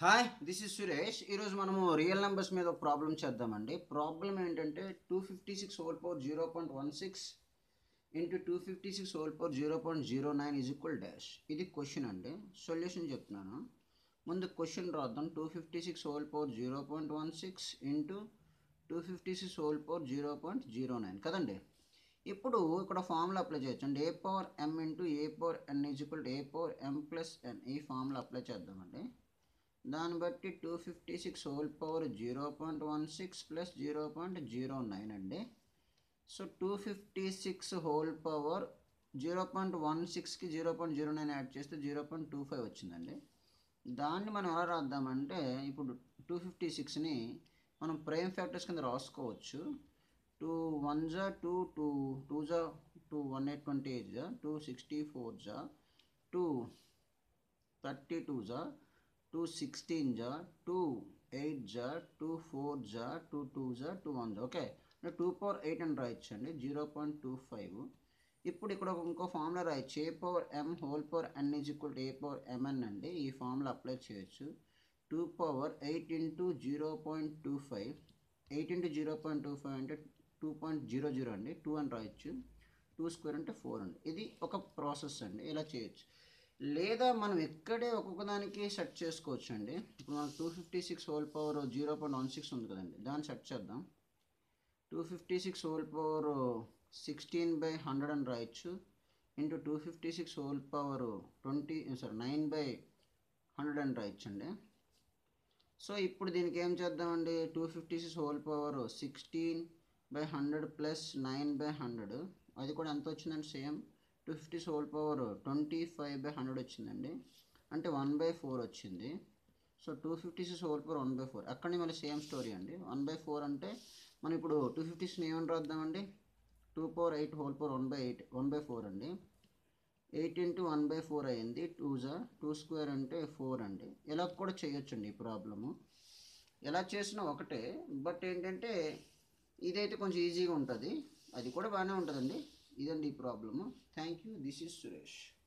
hi this is Suresh ఈరోజు మనము real numbers మీద ఒక ప్రాబ్లం చేద్దామండి ప్రాబ్లం ఏంటంటే two fifty six whole power zero point one six into two fifty six whole power zero point zero nine is equal dash ఇది question అండి solution చెప్తున్నాను ముందు క్వశ్చన్ రాద్దాం two fifty six whole power zero point one six into two fifty six whole power zero point zero nine కదండి ఇప్పుడు ఇక్కడ formula apply చేయొచ్చు అండి A power M into A power N is equal A power M plus N ఈ formula apply చేద్దామండి దాన్ని బట్టి two fifty six whole power zero point one six plus zero point zero nine అండి so two fifty six whole power zero point one సిక్స్కి zero point zero nine add చేస్తే zero point two five వచ్చిందండి దాన్ని మనం ఎలా రాద్దామంటే ఇప్పుడు two fifty సిక్స్ని మనం prime factors కింద రాసుకోవచ్చు టూ వన్ జా టూ టూ టూ జా two one eight twenty eight జా టూ సిక్స్టీ ఫోర్ జా టూ థర్టీ టూ జా టూ సిక్స్టీన్ జా టూ ఎయిట్ జా టూ ఫోర్ జా టూ టూ జా టూ వన్ జా ఓకే టూ పవర్ ఎయిట్ అని రాయొచ్చండి జీరో పాయింట్ టూ ఫైవ్ ఇప్పుడు ఇక్కడ ఒక ఇంకో ఫార్ములా రాయొచ్చు A power M whole power N is equal to A power M N అండి ఈ ఫార్ములా అప్లై చేయొచ్చు two power eight into zero point two five eight into zero point two five అంటే two point zero zero అండి two అని రాయొచ్చు two square అంటే four అండి ఇది ఒక ప్రాసెస్ అండి ఇలా చేయొచ్చు లేదా మనం ఇక్కడే ఒక్కొక్క దానికి సెట్ చేసుకోవచ్చు అండి ఇప్పుడు మనకు two fifty six whole power zero point one six ఉంది కదండి దాన్ని సెట్ చేద్దాం two fifty six whole power sixteen by hundred అని రాయొచ్చు into two fifty six whole power twenty sorry nine by hundred అని రాయొచ్చు అండి సో ఇప్పుడు దీనికి ఏం చేద్దామండి two fifty six whole power sixteen by hundred plus nine by hundred అది కూడా ఎంత వచ్చిందండి same two fifty whole power twenty five by hundred వచ్చిందండి అంటే వన్ బై ఫోర్ వచ్చింది so two fifty six whole power one by four అక్కడి మళ్ళీ same story అండి వన్ బై ఫోర్ అంటే మనం ఇప్పుడు టూ ఫిఫ్టీ సిక్స్ని ఏమని రాద్దామండి two power eight whole power one by eight one by four అండి eight into one by four అయింది టూ జా టూ స్క్వేర్ అంటే ఫోర్ అండి ఇలా కూడా చేయొచ్చండి ఈ ప్రాబ్లము ఎలా చేసినా ఒకటే బట్ ఏంటంటే ఇదైతే కొంచెం ఈజీగా ఉంటుంది అది కూడా బాగానే ఉంటుందండి ఇదండి ఈ problem thank you this is Suresh